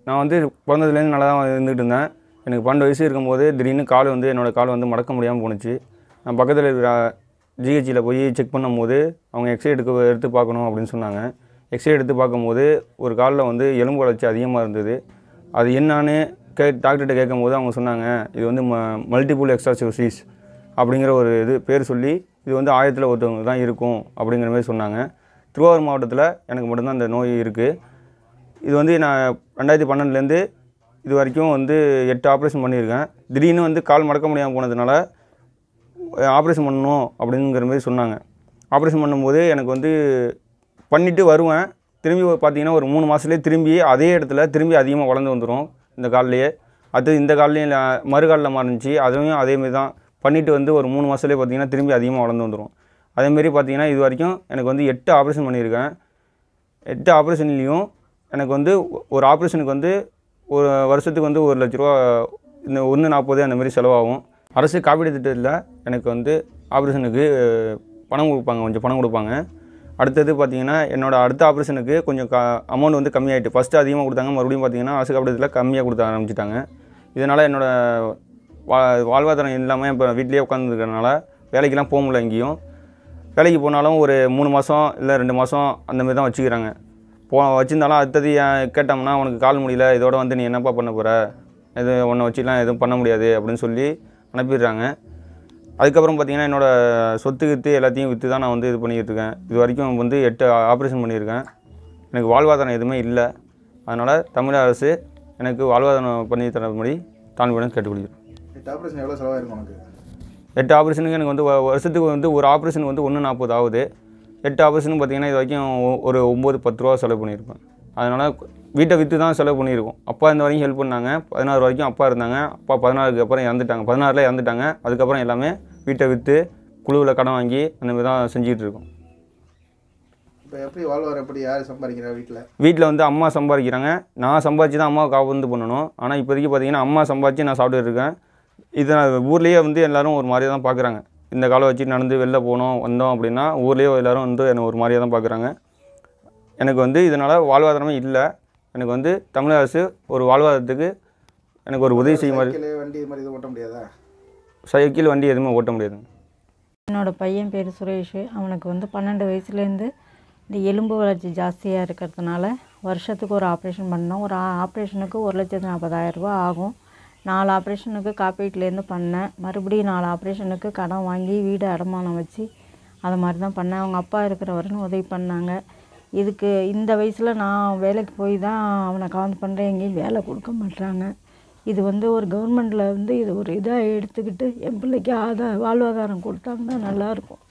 நான் வந்து பிறந்ததுலேருந்து நல்லா தான் இருந்துகிட்டு இருந்தேன் எனக்கு பன்னெண்டு வயசு இருக்கும்போது திடீர்னு கால் வந்து என்னோடய கால் வந்து மடக்க முடியாமல் போணுச்சு நான் பக்கத்தில் இருக்கிற ஜிஹெச்சியில் போய் செக் பண்ணும்போது அவங்க எக்ஸ்ரே எடுக்க எடுத்து பார்க்கணும் அப்படின்னு சொன்னாங்க எக்ஸ்ரே எடுத்து பார்க்கும்போது ஒரு காலில் வந்து எலும்பு வளர்ச்சி அதிகமாக இருந்தது அது என்னான்னு கே டாக்டர்கிட்ட கேட்கும்போது அவங்க சொன்னாங்க இது வந்து ம மல்டிபிள் எக்ஸ்ட்ராசிஸ் அப்படிங்கிற ஒரு இது பேர் சொல்லி இது வந்து ஆயிரத்தில் ஒருத்தவங்க தான் இருக்கும் அப்படிங்கிற மாதிரி சொன்னாங்க திருவாரூர் மாவட்டத்தில் எனக்கு மட்டும்தான் இந்த நோய் இருக்குது இது வந்து நான் ரெண்டாயிரத்தி பன்னெண்டுலேருந்து இது வரைக்கும் வந்து எட்டு ஆப்ரேஷன் பண்ணியிருக்கேன் திடீர்னு வந்து கால் மடக்க முடியாமல் போனதுனால ஆப்ரேஷன் பண்ணணும் அப்படிங்கிற மாதிரி சொன்னாங்க ஆப்ரேஷன் பண்ணும்போது எனக்கு வந்து பண்ணிவிட்டு வருவேன் திரும்பி ஒரு பார்த்தீங்கன்னா ஒரு மூணு மாதத்துலேயே திரும்பி அதே இடத்துல திரும்பி அதிகமாக வளர்ந்து வந்துடும் இந்த கால்லையே அது இந்த கால்லையும் மறுகாலில் மாறிச்சு அதுவும் அதேமாரி தான் பண்ணிவிட்டு வந்து ஒரு மூணு மாதத்துலேயே பார்த்தீங்கன்னா திரும்பி அதிகமாக வளர்ந்து வந்துடும் அதேமாரி பார்த்தீங்கன்னா இது வரைக்கும் எனக்கு வந்து எட்டு ஆப்ரேஷன் பண்ணியிருக்கேன் எட்டு ஆப்ரேஷன்லேயும் எனக்கு வந்து ஒ- ஒரு ஆப்ரேஷனுக்கு வந்து ஒரு வருஷத்துக்கு வந்து ஒரு லட்ச ரூபா இந்த ஒன்று நாற்பது அந்த மாதிரி செலவாகும் அரசு காப்பீடு திட்டத்தில் எனக்கு வந்து ஆப்ரேஷனுக்கு பணம் கொடுப்பாங்க கொஞ்சம் பணம் கொடுப்பாங்க அடுத்தது பார்த்தீங்கன்னா என்னோடய அடுத்த ஆப்ரேஷனுக்கு கொஞ்சம் க அமௌண்ட் வந்து கம்மியாயிட்டு ஃபஸ்ட்டு அதிகமாக கொடுத்தாங்க மறுபடியும் பார்த்தீங்கன்னா அரசு காப்பீடத்தில் கம்மியாக கொடுத்த ஆரம்பிச்சிட்டாங்க இதனால் என்னோடய வா வாழ்வாதாரம் இல்லாமல் இப்போ வீட்லேயே உட்காந்துருக்கறனால வேலைக்கெல்லாம் போக முடியல எங்கேயும் வேலைக்கு போனாலும் ஒரு மூணு மாதம் இல்லை ரெண்டு மாதம் அந்த மாதிரி தான் வச்சுக்கிறாங்க போ வச்சுருந்தாலும் அடுத்தது ஏன் கேட்டோம்னா உனக்கு கால் முடியல இதோட வந்து நீ என்னப்பா பண்ண போகிற இது உன்னை வச்சுலாம் எதுவும் பண்ண முடியாது அப்படின்னு சொல்லி அனுப்பிடுறாங்க அதுக்கப்புறம் பார்த்தீங்கன்னா என்னோடய சொத்து விற்று எல்லாத்தையும் விற்று தான் நான் வந்து இது பண்ணிக்கிட்டு இருக்கேன் இது வரைக்கும் வந்து எட்டு ஆப்ரேஷன் பண்ணியிருக்கேன் எனக்கு வாழ்வாதாரம் எதுவுமே இல்லை அதனால் தமிழக அரசு எனக்கு வாழ்வாதாரம் பண்ணி தரபடி தாழ்மையுடன் கேட்டுக்கொள்கிறேன் எட்டு ஆப்ரேஷன் எவ்வளோ செலவாயிருக்கும் உனக்கு எட்டு ஆப்ரேஷனுக்கு எனக்கு வந்து வ- வருஷத்துக்கு வந்து ஒரு ஆப்ரேஷனுக்கு வந்து ஒன்று நாற்பது ஆகுது எட்டு ஆப்ரேஷனுக்கு பார்த்தீங்கன்னா இது வரைக்கும் ஒ- ஒரு ஒம்பது பத்து ரூபா செலவு பண்ணியிருப்பேன் அதனால் வீட்டை விற்று தான் செலவு பண்ணியிருக்கோம் அப்பா இந்த வரைக்கும் ஹெல்ப் பண்ணாங்க பதினாறு வரைக்கும் அப்பா இருந்தாங்க அப்பா பதினாறுக்கு அப்புறம் இறந்துட்டாங்க பதினாறில் இறந்துட்டாங்க அதுக்கப்புறம் எல்லாமே வீட்டை விற்று குழுவில் கடன் வாங்கி அந்த மாதிரி தான் செஞ்சுக்கிட்டு இருக்கோம் இப்போ எப்படி வாழ்வார் எப்படி யார் சம்பாதிக்கிறா வீட்டில் வீட்டில் வந்து அம்மா சம்பாதிக்கிறாங்க நான் சம்பாதிச்சு தான் அம்மாவை காப்பாந்து பண்ணணும் ஆனால் இப்போதைக்கு பார்த்தீங்கன்னா அம்மா சம்பாதிச்சு நான் சாப்பிட்டுட்டு இருக்கேன் இதை நான் ஊர்லேயே வந்து எல்லாரும் ஒரு மாதிரியாக தான் பார்க்குறாங்க இந்த காலம் வச்சு நடந்து வெளில போனோம் வந்தோம் அப்படின்னா ஊர்லேயே எல்லாரும் வந்து என்னை ஒரு மாதிரியாக தான் பார்க்குறாங்க எனக்கு வந்து இதனால் வாழ்வாதாரமே இல்லை எனக்கு வந்து தமிழக அரசு ஒரு வாழ்வாதாரத்துக்கு எனக்கு ஒரு உதவி செய்யுமாறு சைக்கிள் வண்டி இது மாதிரி இது ஓட்ட முடியாதா சைக்கிள் வண்டி எதுவுமே ஓட்ட முடியாதுங்க என்னோட பையன் பேர் சுரேஷ் அவனுக்கு வந்து பன்னெண்டு வயசுலேருந்து இந்த எலும்பு வளர்ச்சி ஜாஸ்தியாக இருக்கிறதுனால வருஷத்துக்கு ஒரு ஆப்ரேஷன் பண்ணோம் ஒரு ஆப்ரேஷனுக்கு ஒரு லட்சத்து நாற்பதாயிரம் ரூபாய் ஆகும் நாலு ஆப்ரேஷனுக்கு காப்பீட்லேருந்து பண்ணேன் மறுபடியும் நாலு ஆப்ரேஷனுக்கு கடன் வாங்கி வீடு அடமானம் வச்சு அது மாதிரி தான் பண்ணேன் அவங்க அப்பா இருக்கிற வரைக்கும் உதவி பண்ணாங்க இதுக்கு இந்த வயசில் நான் வேலைக்கு போய் தான் அவனை காவந்து பண்ணுறேன் எங்கேயும் வேலை கொடுக்க மாட்றாங்க இது வந்து ஒரு கவர்மெண்ட்டில் வந்து இது ஒரு இதாக எடுத்துக்கிட்டு என் பிள்ளைக்கு ஆதா வாழ்வாதாரம் கொடுத்தாங்கன்னா நல்லாயிருக்கும்